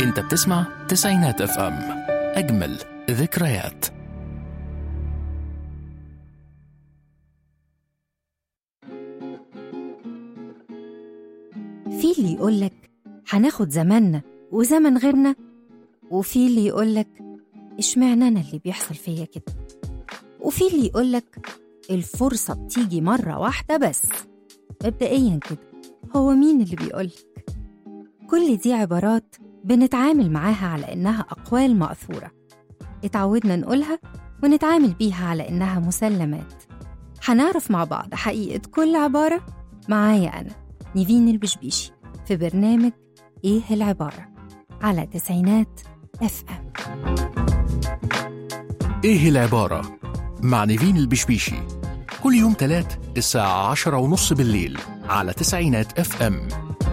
انت بتسمع تسعينات اف ام اجمل ذكريات في اللي يقولك هناخد زماننا وزمن غيرنا وفي اللي يقولك اشمعنى انا اللي بيحصل فيا كده وفي اللي يقولك الفرصة بتيجي مرة واحدة بس مبدئيا كده هو مين اللي بيقولك كل دي عبارات بنتعامل معاها على إنها أقوال مأثورة اتعودنا نقولها ونتعامل بيها على إنها مسلمات هنعرف مع بعض حقيقة كل عبارة معايا أنا نيفين البشبيشي في برنامج إيه العبارة على تسعينات اف ام ايه العبارة مع نيفين البشبيشي كل يوم تلات الساعة عشرة ونص بالليل على تسعينات اف ام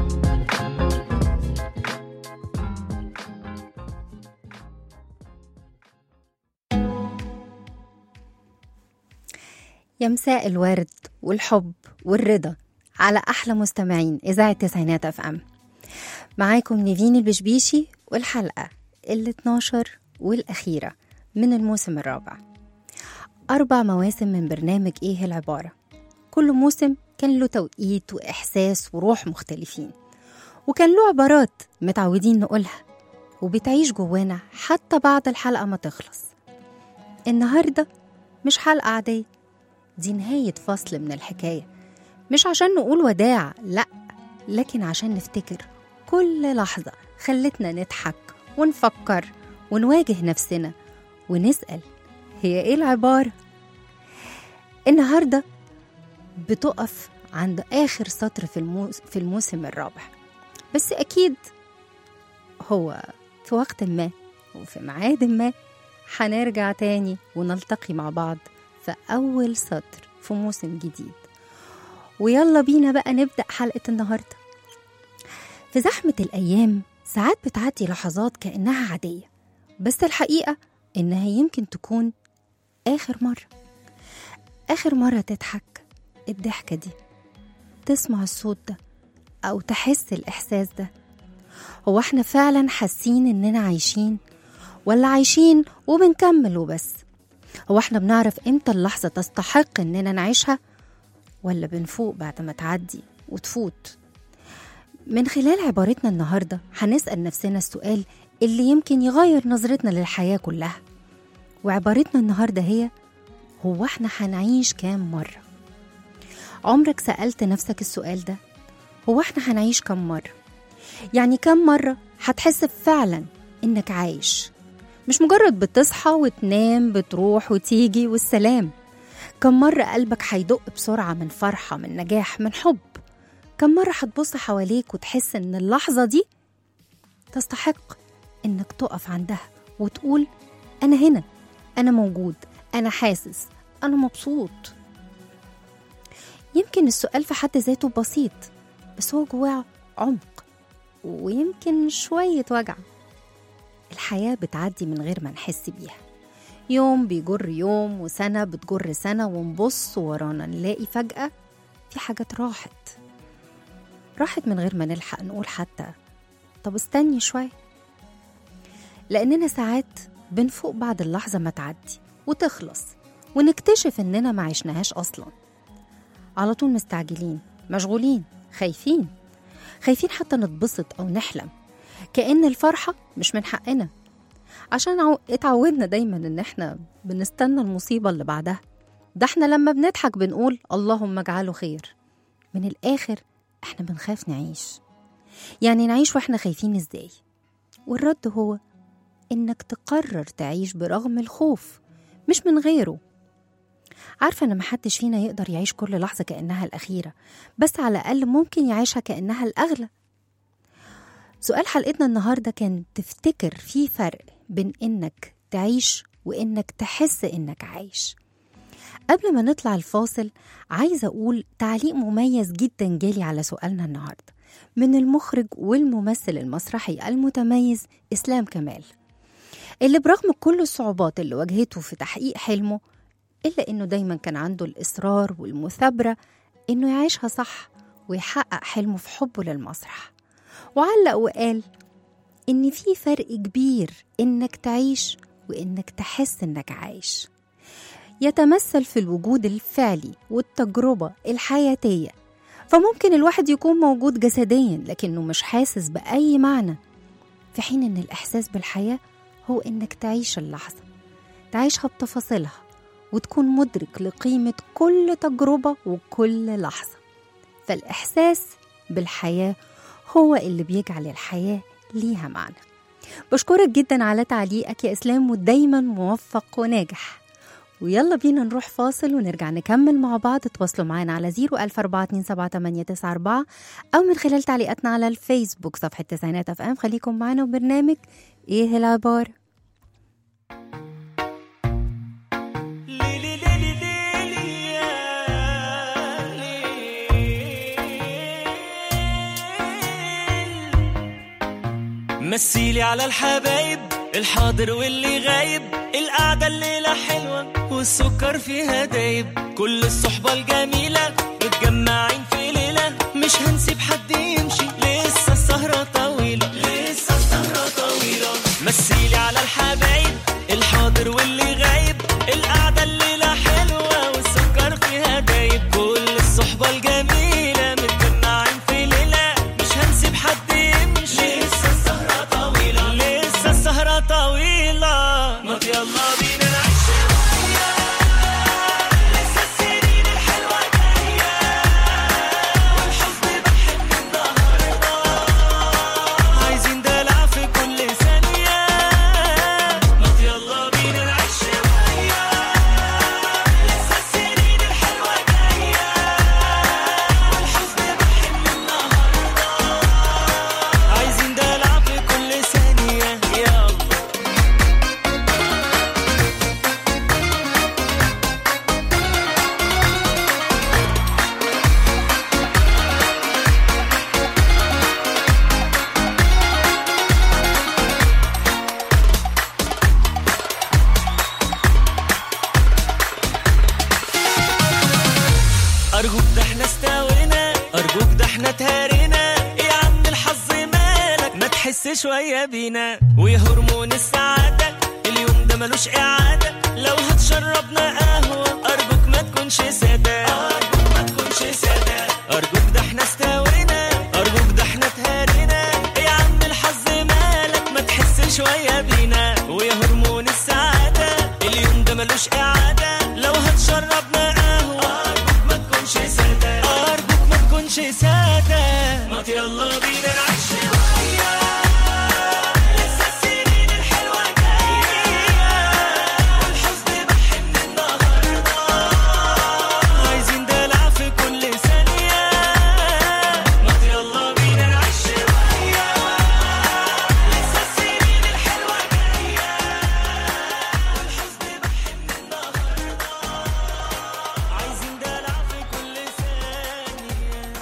يا مساء الورد والحب والرضا على أحلى مستمعين إذاعة تسعينات أف أم معاكم نيفين البشبيشي والحلقة ال 12 والأخيرة من الموسم الرابع أربع مواسم من برنامج إيه العبارة كل موسم كان له توقيت وإحساس وروح مختلفين وكان له عبارات متعودين نقولها وبتعيش جوانا حتى بعد الحلقة ما تخلص النهاردة مش حلقة عادية دي نهاية فصل من الحكاية مش عشان نقول وداع لأ لكن عشان نفتكر كل لحظة خلتنا نضحك ونفكر ونواجه نفسنا ونسأل هي إيه العبارة؟ النهاردة بتقف عند آخر سطر في, الموس في الموسم الرابع بس أكيد هو في وقت ما وفي ميعاد ما هنرجع تاني ونلتقي مع بعض في أول سطر في موسم جديد ويلا بينا بقى نبدأ حلقة النهاردة في زحمة الأيام ساعات بتعدي لحظات كأنها عادية بس الحقيقة إنها يمكن تكون آخر مرة آخر مرة تضحك الضحكة دي تسمع الصوت ده أو تحس الإحساس ده هو احنا فعلا حاسين إننا عايشين ولا عايشين وبنكمل وبس هو احنا بنعرف امتى اللحظة تستحق اننا نعيشها ولا بنفوق بعد ما تعدي وتفوت من خلال عبارتنا النهاردة هنسأل نفسنا السؤال اللي يمكن يغير نظرتنا للحياة كلها وعبارتنا النهاردة هي هو احنا هنعيش كام مرة عمرك سألت نفسك السؤال ده هو احنا هنعيش كام مرة يعني كام مرة هتحس فعلا انك عايش مش مجرد بتصحى وتنام بتروح وتيجي والسلام كم مرة قلبك هيدق بسرعة من فرحة من نجاح من حب كم مرة هتبص حواليك وتحس إن اللحظة دي تستحق إنك تقف عندها وتقول أنا هنا أنا موجود أنا حاسس أنا مبسوط يمكن السؤال في حد ذاته بسيط بس هو جواه عمق ويمكن شوية وجع الحياة بتعدي من غير ما نحس بيها يوم بيجر يوم وسنة بتجر سنة ونبص ورانا نلاقي فجأة في حاجات راحت راحت من غير ما نلحق نقول حتى طب استني شوية لأننا ساعات بنفوق بعد اللحظة ما تعدي وتخلص ونكتشف إننا ما عشناهاش أصلا على طول مستعجلين مشغولين خايفين خايفين حتى نتبسط أو نحلم كأن الفرحة مش من حقنا عشان عو... اتعودنا دايما ان احنا بنستنى المصيبة اللي بعدها ده احنا لما بنضحك بنقول اللهم اجعله خير من الآخر احنا بنخاف نعيش يعني نعيش واحنا خايفين ازاي والرد هو انك تقرر تعيش برغم الخوف مش من غيره عارفة ان محدش فينا يقدر يعيش كل لحظة كأنها الأخيرة بس على الأقل ممكن يعيشها كأنها الأغلى سؤال حلقتنا النهاردة كان تفتكر في فرق بين إنك تعيش وإنك تحس إنك عايش قبل ما نطلع الفاصل عايزة أقول تعليق مميز جدا جالي على سؤالنا النهاردة من المخرج والممثل المسرحي المتميز إسلام كمال اللي برغم كل الصعوبات اللي واجهته في تحقيق حلمه إلا إنه دايما كان عنده الإصرار والمثابرة إنه يعيشها صح ويحقق حلمه في حبه للمسرح وعلق وقال إن في فرق كبير إنك تعيش وإنك تحس إنك عايش يتمثل في الوجود الفعلي والتجربة الحياتية فممكن الواحد يكون موجود جسديا لكنه مش حاسس بأي معنى في حين إن الإحساس بالحياة هو إنك تعيش اللحظة تعيشها بتفاصيلها وتكون مدرك لقيمة كل تجربة وكل لحظة فالإحساس بالحياة هو اللي بيجعل الحياة ليها معنى بشكرك جدا على تعليقك يا إسلام ودايما موفق وناجح ويلا بينا نروح فاصل ونرجع نكمل مع بعض تواصلوا معانا على 014278994 أو من خلال تعليقاتنا على الفيسبوك صفحة تسعينات اف ام خليكم معانا وبرنامج ايه العبارة ليلي ليلي ليلي يا ليل. مثيلي على الحبايب الحاضر واللي غايب القعدة الليلة حلوة والسكر فيها دايب كل الصحبة الجميلة متجمعين في ليلة مش هنسيب حد يمشي لسه السهرة طويلة لسه السهرة طويلة مثيلي على الحبايب الحاضر واللي غايب القعدة الليلة حلوة والسكر فيها دايب كل الصحبة الجميلة متجمعين في ليلة مش هنسيب حد يمشي لسه السهرة طويلة لسه السهرة طويلة ما يلا بينا نعيش شوية لسه السنين الحلوة جاية والحزن بحن النهاردة عايزين دلع في كل ثانية ما يلا بينا نعيش شوية لسه السنين الحلوة جاية والحزن بحن النهاردة عايزين دلع في كل ثانية يلا أرجوك ده احنا استوينا أرجوك ده احنا تهرينا يا عم الحظ مالك ما تحس شوية بينا ويا هرمون السعادة اليوم ده ملوش إعادة لو هتشربنا قهوة أرجوك ما تكونش سادة أرجوك ما تكونش سادة أرجوك ده احنا استوينا أرجوك ده احنا تهرينا يا عم الحظ مالك ما تحس شوية بينا ويا هرمون السعادة اليوم ده ملوش إعادة لو هتشربنا قهوة أرجوك ما تكونش سادة أرجوك ما تكونش سادة ما يلا بينا نعيش شوية لسه السنين الحلوة جاية والحزن بحن النهاردة عايزين دلع في كل ثانية ما يلا بينا نعيش شوية لسه السنين الحلوة جاية والحزن بحن النهاردة عايزين دلع في كل ثانية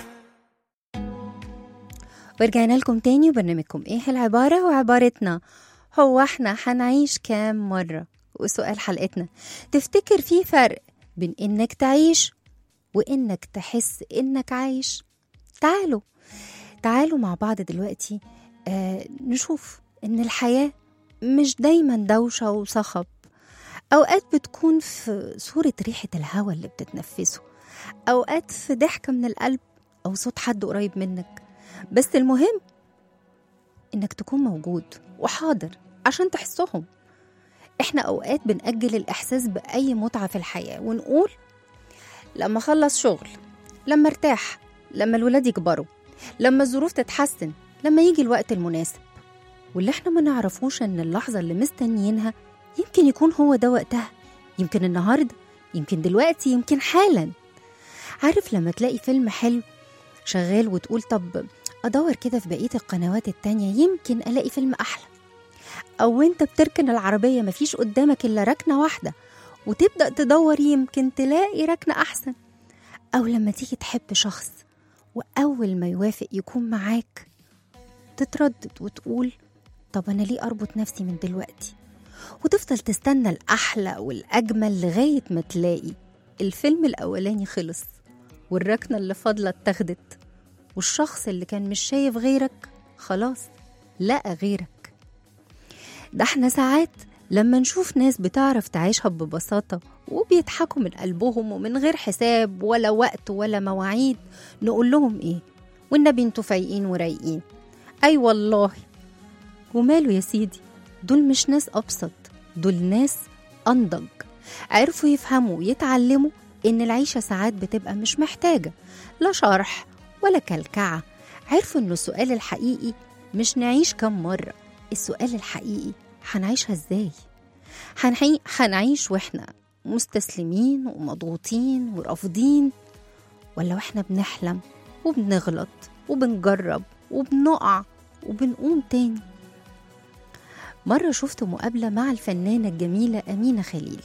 ورجعنا لكم تاني وبرنامجكم ايه العبارة وعبارتنا هو احنا هنعيش كام مرة وسؤال حلقتنا تفتكر في فرق بين انك تعيش وانك تحس انك عايش تعالوا تعالوا مع بعض دلوقتي آه نشوف ان الحياة مش دايما دوشة وصخب أوقات بتكون في صورة ريحة الهواء اللي بتتنفسه أوقات في ضحكة من القلب أو صوت حد قريب منك بس المهم إنك تكون موجود وحاضر عشان تحسهم إحنا أوقات بنأجل الإحساس بأي متعة في الحياة ونقول لما أخلص شغل لما ارتاح لما الولاد يكبروا لما الظروف تتحسن لما يجي الوقت المناسب واللي احنا ما نعرفوش ان اللحظة اللي مستنيينها يمكن يكون هو ده وقتها يمكن النهاردة يمكن دلوقتي يمكن حالا عارف لما تلاقي فيلم حلو شغال وتقول طب أدور كده في بقية القنوات التانية يمكن ألاقي فيلم أحلى أو أنت بتركن العربية مفيش قدامك إلا ركنة واحدة وتبدأ تدور يمكن تلاقي ركنة أحسن أو لما تيجي تحب شخص وأول ما يوافق يكون معاك تتردد وتقول طب أنا ليه أربط نفسي من دلوقتي وتفضل تستنى الأحلى والأجمل لغاية ما تلاقي الفيلم الأولاني خلص والركنة اللي فاضلة اتاخدت والشخص اللي كان مش شايف غيرك خلاص لقى غيرك ده احنا ساعات لما نشوف ناس بتعرف تعيشها ببساطة وبيضحكوا من قلبهم ومن غير حساب ولا وقت ولا مواعيد نقول لهم ايه والنبي انتوا فايقين ورايقين اي والله وماله يا سيدي دول مش ناس ابسط دول ناس انضج عرفوا يفهموا ويتعلموا ان العيشة ساعات بتبقى مش محتاجة لا شرح ولا كلكعة عرفوا ان السؤال الحقيقي مش نعيش كم مرة السؤال الحقيقي هنعيشها ازاي هنعي... هنعيش واحنا مستسلمين ومضغوطين ورافضين ولا واحنا بنحلم وبنغلط وبنجرب وبنقع وبنقوم تاني مرة شفت مقابلة مع الفنانة الجميلة أمينة خليل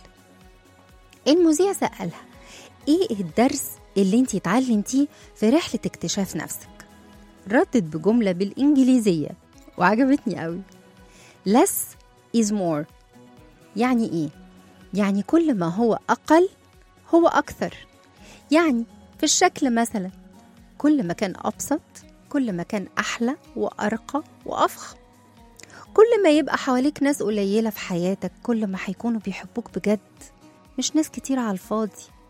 المذيع سألها إيه الدرس اللي انتي اتعلمتيه في رحلة اكتشاف نفسك ردت بجملة بالإنجليزية وعجبتني قوي less is more يعني إيه؟ يعني كل ما هو أقل هو أكثر يعني في الشكل مثلا كل ما كان أبسط كل ما كان أحلى وأرقى وأفخم كل ما يبقى حواليك ناس قليلة في حياتك كل ما هيكونوا بيحبوك بجد مش ناس كتير على الفاضي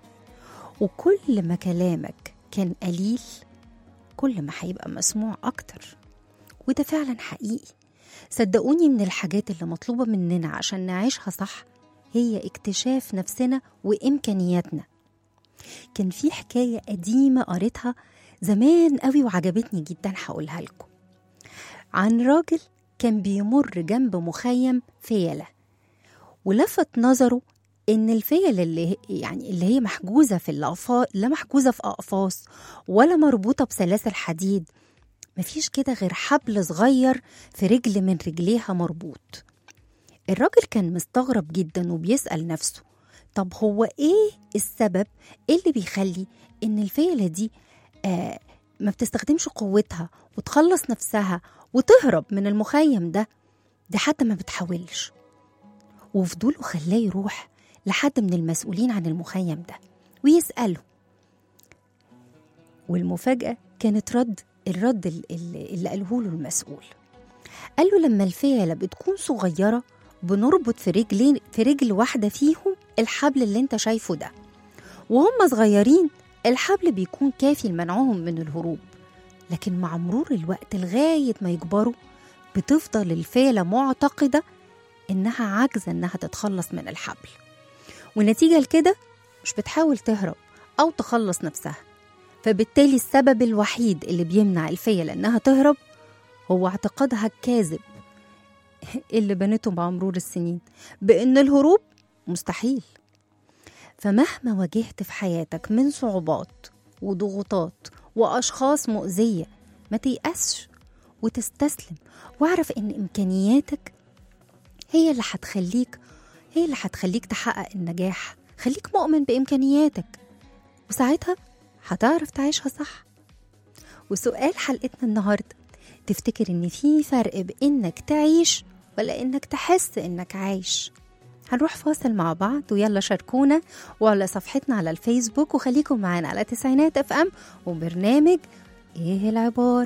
وكل ما كلامك كان قليل كل ما هيبقى مسموع أكتر وده فعلا حقيقي صدقوني من الحاجات اللي مطلوبة مننا عشان نعيشها صح هي اكتشاف نفسنا وإمكانياتنا كان في حكاية قديمة قريتها زمان قوي وعجبتني جدا هقولها لكم عن راجل كان بيمر جنب مخيم فيلة ولفت نظره ان الفيل اللي يعني اللي هي محجوزه في الاقفاص لا محجوزه في اقفاص ولا مربوطه بسلاسل حديد مفيش كده غير حبل صغير في رجل من رجليها مربوط الراجل كان مستغرب جدا وبيسأل نفسه طب هو ايه السبب اللي بيخلي ان الفيلة دي آه ما بتستخدمش قوتها وتخلص نفسها وتهرب من المخيم ده دي حتى ما بتحاولش وفضوله خلاه يروح لحد من المسؤولين عن المخيم ده ويسأله والمفاجأة كانت رد الرد ال- ال- اللي قاله له المسؤول قال له لما الفيلة بتكون صغيرة بنربط في رجلين في رجل واحدة فيهم الحبل اللي انت شايفه ده وهم صغيرين الحبل بيكون كافي لمنعهم من الهروب لكن مع مرور الوقت لغاية ما يكبروا بتفضل الفيلة معتقدة إنها عاجزة إنها تتخلص من الحبل ونتيجة لكده مش بتحاول تهرب أو تخلص نفسها فبالتالي السبب الوحيد اللي بيمنع الفيلة إنها تهرب هو اعتقادها الكاذب اللي بنته مع مرور السنين بإن الهروب مستحيل فمهما واجهت في حياتك من صعوبات وضغوطات وأشخاص مؤذية ما تيأسش وتستسلم واعرف إن إمكانياتك هي اللي هتخليك هي اللي هتخليك تحقق النجاح خليك مؤمن بإمكانياتك وساعتها هتعرف تعيشها صح وسؤال حلقتنا النهاردة تفتكر إن في فرق بإنك تعيش ولا إنك تحس إنك عايش هنروح فاصل مع بعض ويلا شاركونا وعلى صفحتنا على الفيسبوك وخليكم معانا على تسعينات اف ام وبرنامج ايه العباره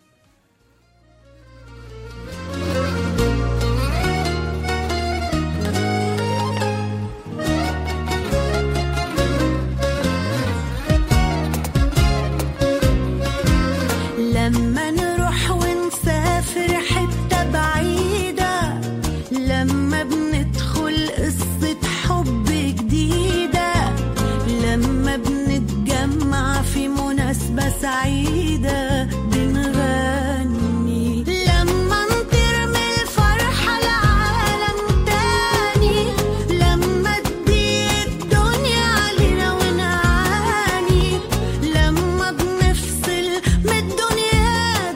لما نروح ونسافر حتة بعيدة لما بندخل قصة حب جديدة لما بنتجمع في مناسبة سعيدة بنغني لما نطير من الفرحة لعالم تاني لما تضيق الدنيا علينا ونعاني لما بنفصل من الدنيا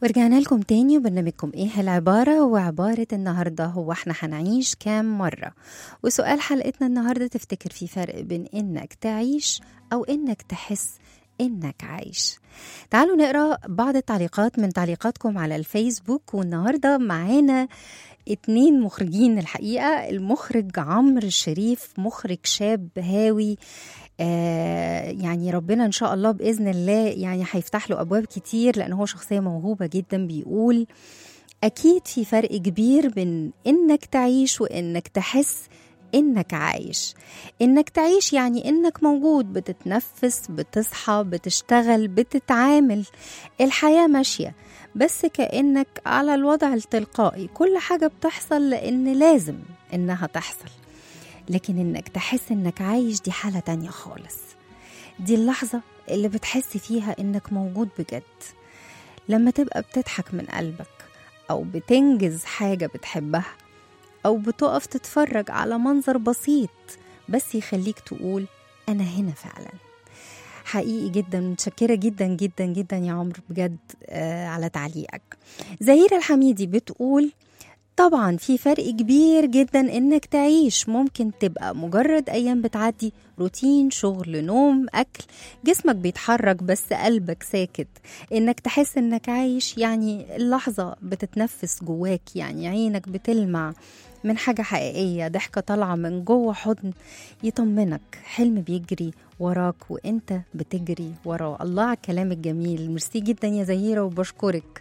ورجعنا لكم تاني وبرنامجكم ايه العبارة وعبارة النهاردة هو احنا هنعيش كام مرة وسؤال حلقتنا النهاردة تفتكر في فرق بين انك تعيش او انك تحس انك عايش تعالوا نقرا بعض التعليقات من تعليقاتكم على الفيسبوك والنهارده معانا اتنين مخرجين الحقيقة المخرج عمرو الشريف مخرج شاب هاوي آه يعني ربنا ان شاء الله باذن الله يعني هيفتح له ابواب كتير لان هو شخصيه موهوبه جدا بيقول اكيد في فرق كبير بين انك تعيش وانك تحس انك عايش انك تعيش يعني انك موجود بتتنفس بتصحى بتشتغل بتتعامل الحياه ماشيه بس كانك على الوضع التلقائي كل حاجه بتحصل لان لازم انها تحصل لكن انك تحس انك عايش دي حالة تانية خالص دي اللحظة اللي بتحس فيها انك موجود بجد لما تبقى بتضحك من قلبك او بتنجز حاجة بتحبها او بتقف تتفرج على منظر بسيط بس يخليك تقول انا هنا فعلا حقيقي جدا متشكرة جدا جدا جدا يا عمرو بجد آه على تعليقك زهيرة الحميدي بتقول طبعا في فرق كبير جدا انك تعيش ممكن تبقى مجرد ايام بتعدي روتين شغل نوم اكل جسمك بيتحرك بس قلبك ساكت انك تحس انك عايش يعني اللحظة بتتنفس جواك يعني عينك بتلمع من حاجة حقيقية ضحكة طالعة من جوه حضن يطمنك حلم بيجري وراك وانت بتجري وراه الله على الكلام الجميل ميرسي جدا يا زهيرة وبشكرك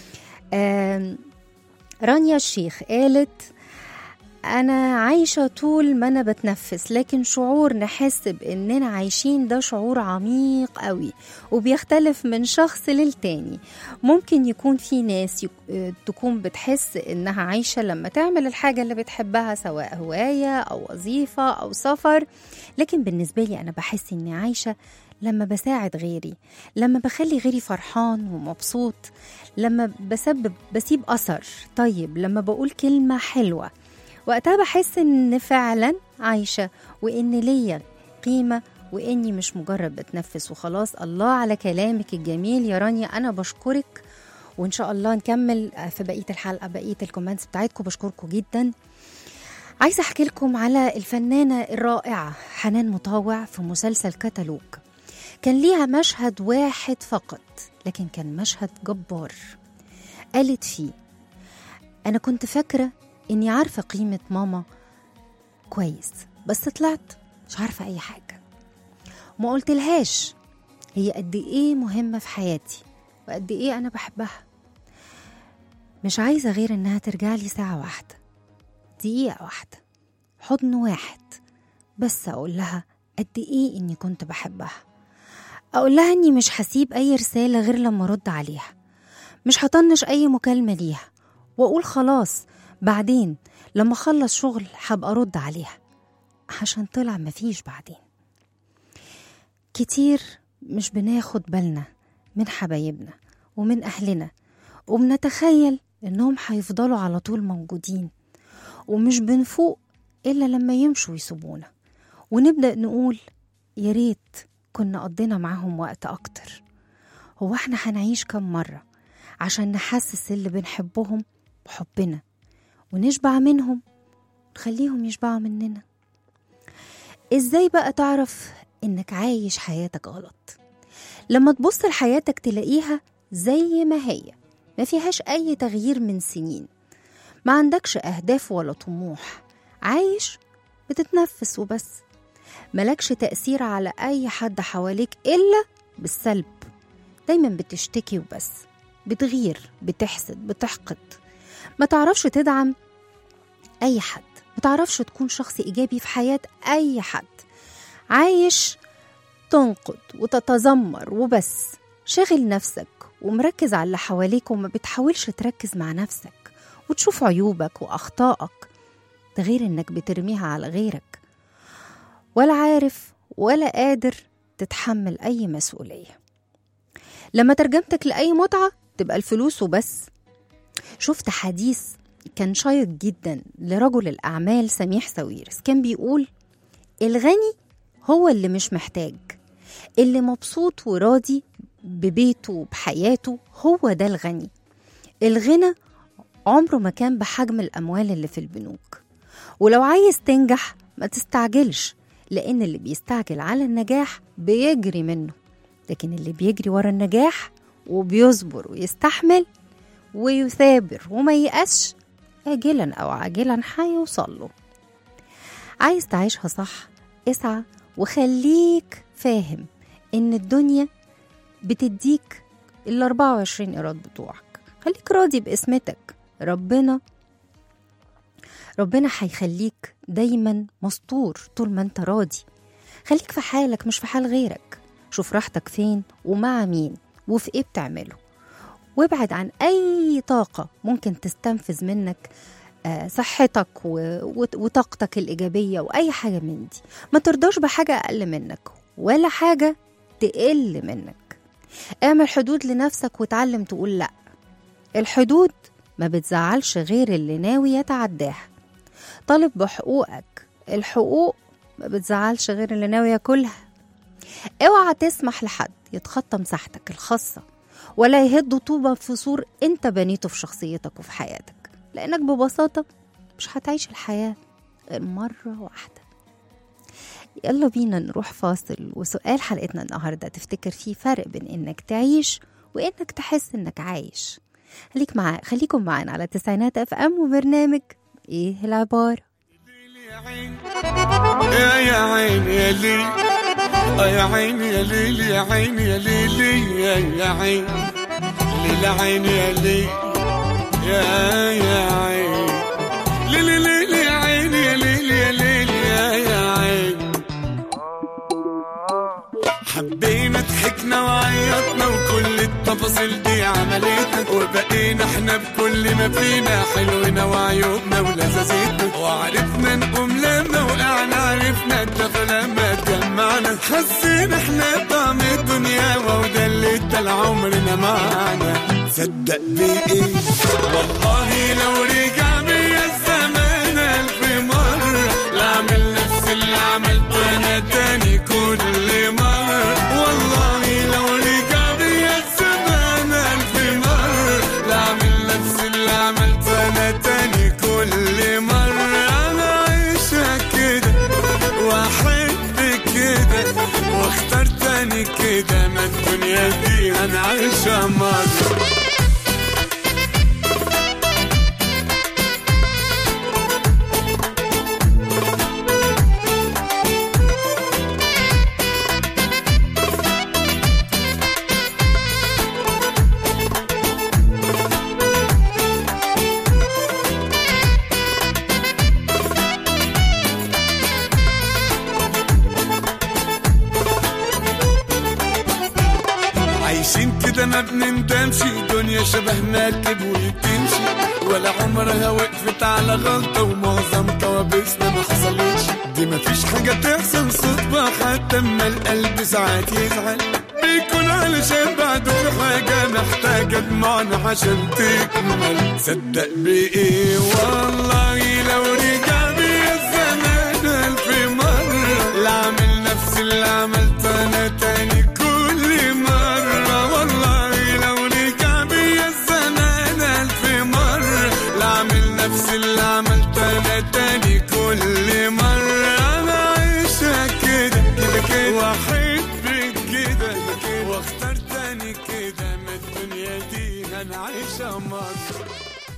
آم رانيا الشيخ قالت أنا عايشة طول ما أنا بتنفس لكن شعور نحس بإننا عايشين ده شعور عميق قوي وبيختلف من شخص للتاني ممكن يكون في ناس يك... تكون بتحس إنها عايشة لما تعمل الحاجة اللي بتحبها سواء هواية أو وظيفة أو سفر لكن بالنسبة لي أنا بحس إني عايشة لما بساعد غيري لما بخلي غيري فرحان ومبسوط لما بسبب بسيب أثر طيب لما بقول كلمة حلوة وقتها بحس إن فعلا عايشة وإن ليا قيمة وإني مش مجرد بتنفس وخلاص الله على كلامك الجميل يا رانيا أنا بشكرك وإن شاء الله نكمل في بقية الحلقة بقية الكومنتس بتاعتكم بشكركم جدا عايزة أحكي لكم على الفنانة الرائعة حنان مطاوع في مسلسل كتالوج كان ليها مشهد واحد فقط لكن كان مشهد جبار قالت فيه أنا كنت فاكرة إني عارفة قيمة ماما كويس بس طلعت مش عارفة أي حاجة وما قلتلهاش هي قد إيه مهمة في حياتي وقد إيه أنا بحبها مش عايزة غير إنها ترجع لي ساعة واحدة دقيقة واحدة حضن واحد بس أقول لها قد إيه إني كنت بحبها أقول لها إني مش هسيب أي رسالة غير لما أرد عليها مش هطنش أي مكالمة ليها وأقول خلاص بعدين لما أخلص شغل هبقى أرد عليها عشان طلع مفيش بعدين كتير مش بناخد بالنا من حبايبنا ومن أهلنا وبنتخيل إنهم هيفضلوا على طول موجودين ومش بنفوق إلا لما يمشوا ويسيبونا ونبدأ نقول يا ريت كنا قضينا معاهم وقت أكتر هو احنا هنعيش كم مرة عشان نحسس اللي بنحبهم بحبنا ونشبع منهم ونخليهم يشبعوا مننا ازاي بقى تعرف انك عايش حياتك غلط لما تبص لحياتك تلاقيها زي ما هي ما فيهاش اي تغيير من سنين ما عندكش اهداف ولا طموح عايش بتتنفس وبس ملكش تأثير على أي حد حواليك إلا بالسلب دايما بتشتكي وبس بتغير بتحسد بتحقد ما تعرفش تدعم أي حد ما تعرفش تكون شخص إيجابي في حياة أي حد عايش تنقد وتتذمر وبس شاغل نفسك ومركز على اللي حواليك وما بتحاولش تركز مع نفسك وتشوف عيوبك وأخطائك ده غير إنك بترميها على غيرك ولا عارف ولا قادر تتحمل أي مسؤولية لما ترجمتك لأي متعة تبقى الفلوس وبس شفت حديث كان شيق جدا لرجل الأعمال سميح ساويرس كان بيقول الغني هو اللي مش محتاج اللي مبسوط وراضي ببيته وبحياته هو ده الغني الغنى عمره ما كان بحجم الأموال اللي في البنوك ولو عايز تنجح ما تستعجلش لأن اللي بيستعجل على النجاح بيجري منه لكن اللي بيجري ورا النجاح وبيصبر ويستحمل ويثابر وما ييأسش آجلا أو عاجلا هيوصل له عايز تعيشها صح اسعى وخليك فاهم إن الدنيا بتديك ال 24 إيراد بتوعك خليك راضي بقسمتك ربنا ربنا هيخليك دايما مستور طول ما انت راضي خليك في حالك مش في حال غيرك شوف راحتك فين ومع مين وفي ايه بتعمله وابعد عن اي طاقة ممكن تستنفذ منك آه، صحتك و- وط- وطاقتك الإيجابية وأي حاجة من دي ما ترضاش بحاجة أقل منك ولا حاجة تقل منك اعمل حدود لنفسك وتعلم تقول لأ الحدود ما بتزعلش غير اللي ناوي يتعداها طالب بحقوقك الحقوق ما بتزعلش غير اللي ناوي ياكلها اوعى تسمح لحد يتخطى مساحتك الخاصة ولا يهد طوبة في سور انت بنيته في شخصيتك وفي حياتك لانك ببساطة مش هتعيش الحياة غير مرة واحدة يلا بينا نروح فاصل وسؤال حلقتنا النهاردة تفتكر فيه فرق بين انك تعيش وانك تحس انك عايش خليك معا خليكم معانا على تسعينات اف ام وبرنامج ايه العبارة يا يا عين يا لي آه يا عين يا ليل يا عين يا ليلي يا يا عين ليل عين يا لي يا يا عين ليلي ليلي يا عين يا ليل يا ليل يا يا عين حبينا ضحكنا وعيطنا وكل التفاصيل دي عملتنا وبقينا احنا بكل ما فينا حلونا وعيوبنا ولذاذتنا وعرفنا نقوم لما وقعنا عرفنا الدفى لما اتجمعنا حسينا احنا طعم الدنيا وده اللي ادى عمرنا معانا صدق بايه والله لو رجع بيا الزمان الف مرة لاعمل نفس اللي عملته انا تاني كل مرة والله لو رجع بيا الزمان الف مرة لاعمل نفس اللي عملته انا تاني كل مرة انا عايشة كده واحب كده واختار تاني كده ما الدنيا دي انا عايشة مرة عايشين كده ما بنندمش دنيا شبه مركب وبتمشي ولا عمرها وقفت على غلطة ومعظم كوابيسنا ما حصلتش دي ما فيش حاجة تحصل صدفة حتى اما القلب ساعات يزعل بيكون علشان بعده في حاجة محتاجة دموعنا عشان تكمل صدق بإيه والله لو رجع بيا الزمان ألف مرة لا أعمل نفس اللي عملته أنا تاني كل مرة والله لو رجع بيا الزمان ألف مرة لا أعمل نفس اللي عملته أنا تاني كل مرة أنا عايشة كده كده كده وأحب كده واختار تاني كده ما الدنيا دي أنا عايشة مرة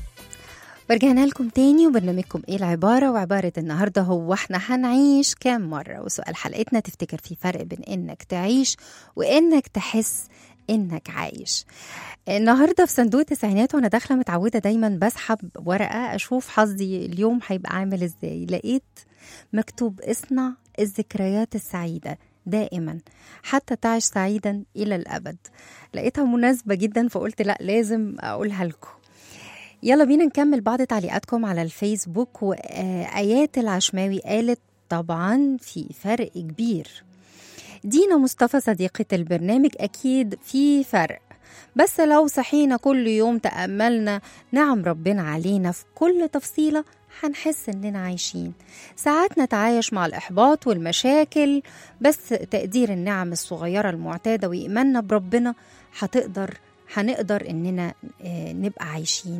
ورجعنا لكم تاني وبرنامجكم ايه العبارة وعبارة النهاردة هو احنا هنعيش كام مرة وسؤال حلقتنا تفتكر في فرق بين انك تعيش وانك تحس انك عايش النهارده في صندوق التسعينات وانا داخله متعوده دايما بسحب ورقه اشوف حظي اليوم هيبقى عامل ازاي لقيت مكتوب اصنع الذكريات السعيده دائما حتى تعش سعيدا الى الابد لقيتها مناسبه جدا فقلت لا لازم اقولها لكم يلا بينا نكمل بعض تعليقاتكم على الفيسبوك وآيات العشماوي قالت طبعا في فرق كبير دينا مصطفى صديقة البرنامج أكيد في فرق بس لو صحينا كل يوم تأملنا نعم ربنا علينا في كل تفصيلة هنحس إننا عايشين ساعات نتعايش مع الإحباط والمشاكل بس تقدير النعم الصغيرة المعتادة وإيماننا بربنا هتقدر هنقدر اننا آه، نبقى عايشين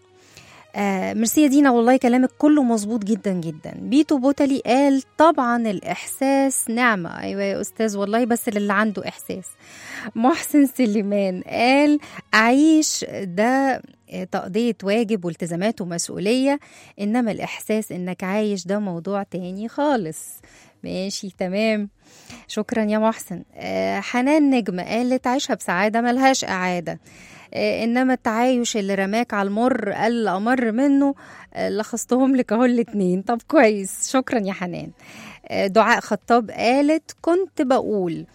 آه ميرسي يا دينا والله كلامك كله مظبوط جدا جدا بيتو بوتلي قال طبعا الاحساس نعمه ايوه يا استاذ والله بس للي عنده احساس محسن سليمان قال اعيش ده آه، تقضيه واجب والتزامات ومسؤوليه انما الاحساس انك عايش ده موضوع تاني خالص ماشي تمام شكرا يا محسن آه حنان نجم قالت عيشها بسعاده ملهاش اعاده آه، انما التعايش اللي رماك على المر قال امر منه آه، لخصتهم لك اهو الاتنين طب كويس شكرا يا حنان آه، دعاء خطاب قالت كنت بقول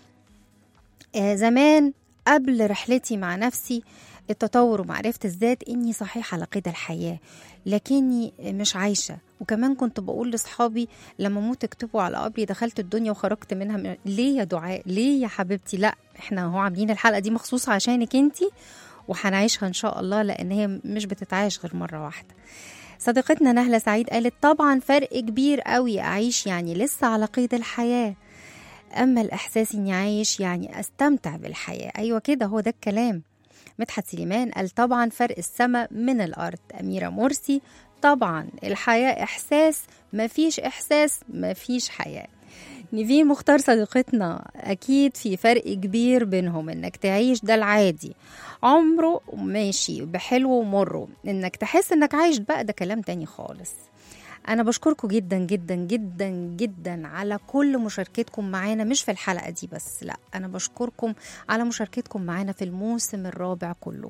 آه، زمان قبل رحلتي مع نفسي التطور ومعرفة الذات إني صحيح على قيد الحياة لكني مش عايشة وكمان كنت بقول لصحابي لما موت اكتبوا على قبري دخلت الدنيا وخرجت منها من... ليه يا دعاء ليه يا حبيبتي لا احنا هو عاملين الحلقة دي مخصوص عشانك انتي وهنعيشها ان شاء الله لان هي مش بتتعايش غير مرة واحدة صديقتنا نهلة سعيد قالت طبعا فرق كبير قوي أعيش يعني لسه على قيد الحياة أما الإحساس إني عايش يعني أستمتع بالحياة أيوة كده هو ده الكلام مدحت سليمان قال طبعا فرق السماء من الأرض أميرة مرسي طبعا الحياة إحساس مفيش إحساس مفيش حياة نيفين مختار صديقتنا أكيد في فرق كبير بينهم إنك تعيش ده العادي عمره ماشي بحلو ومره إنك تحس إنك عايش بقى ده كلام تاني خالص أنا بشكركم جدا جدا جدا جدا على كل مشاركتكم معانا مش في الحلقة دي بس لا أنا بشكركم على مشاركتكم معانا في الموسم الرابع كله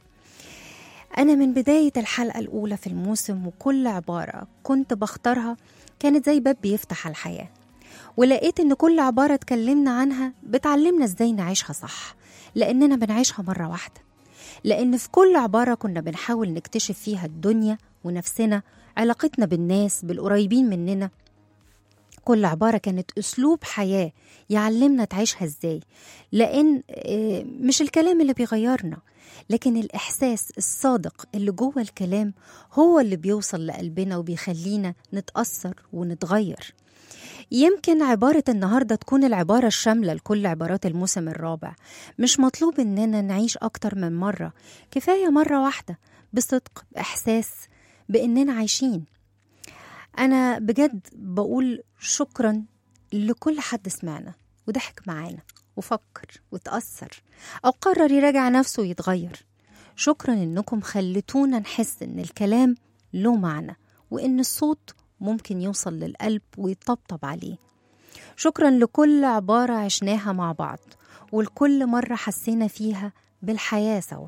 أنا من بداية الحلقة الأولى في الموسم وكل عبارة كنت بختارها كانت زي باب بيفتح على الحياة ولقيت إن كل عبارة اتكلمنا عنها بتعلمنا إزاي نعيشها صح لأننا بنعيشها مرة واحدة لأن في كل عبارة كنا بنحاول نكتشف فيها الدنيا ونفسنا علاقتنا بالناس بالقريبين مننا كل عبارة كانت أسلوب حياة يعلمنا تعيشها إزاي لأن آه، مش الكلام اللي بيغيرنا لكن الإحساس الصادق اللي جوه الكلام هو اللي بيوصل لقلبنا وبيخلينا نتأثر ونتغير يمكن عبارة النهاردة تكون العبارة الشاملة لكل عبارات الموسم الرابع مش مطلوب إننا نعيش أكتر من مرة كفاية مرة واحدة بصدق بإحساس بإننا عايشين أنا بجد بقول شكرا لكل حد سمعنا وضحك معانا وفكر وتأثر أو قرر يراجع نفسه ويتغير شكرا إنكم خلتونا نحس إن الكلام له معنى وإن الصوت ممكن يوصل للقلب ويطبطب عليه شكرا لكل عبارة عشناها مع بعض ولكل مرة حسينا فيها بالحياة سوا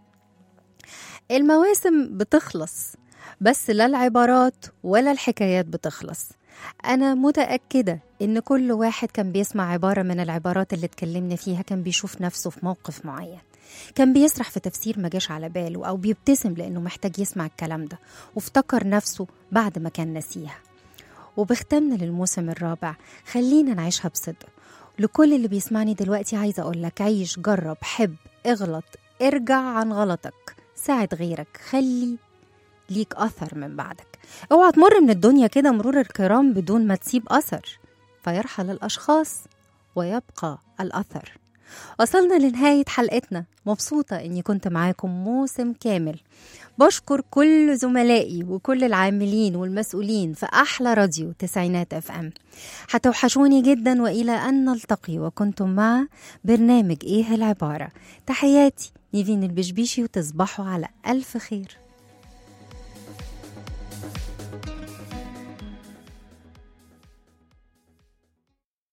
المواسم بتخلص بس لا العبارات ولا الحكايات بتخلص أنا متأكدة إن كل واحد كان بيسمع عبارة من العبارات اللي اتكلمنا فيها كان بيشوف نفسه في موقف معين كان بيسرح في تفسير ما جاش على باله أو بيبتسم لأنه محتاج يسمع الكلام ده وافتكر نفسه بعد ما كان نسيها وبختمنا للموسم الرابع خلينا نعيشها بصدق لكل اللي بيسمعني دلوقتي عايزة أقول لك عيش جرب حب اغلط ارجع عن غلطك ساعد غيرك خلي ليك أثر من بعدك اوعى تمر من الدنيا كده مرور الكرام بدون ما تسيب أثر فيرحل الأشخاص ويبقى الأثر وصلنا لنهاية حلقتنا مبسوطة إني كنت معاكم موسم كامل بشكر كل زملائي وكل العاملين والمسؤولين في أحلى راديو تسعينات اف ام هتوحشوني جدا وإلى أن نلتقي وكنتم مع برنامج إيه العبارة تحياتي نيفين البشبيشي وتصبحوا على ألف خير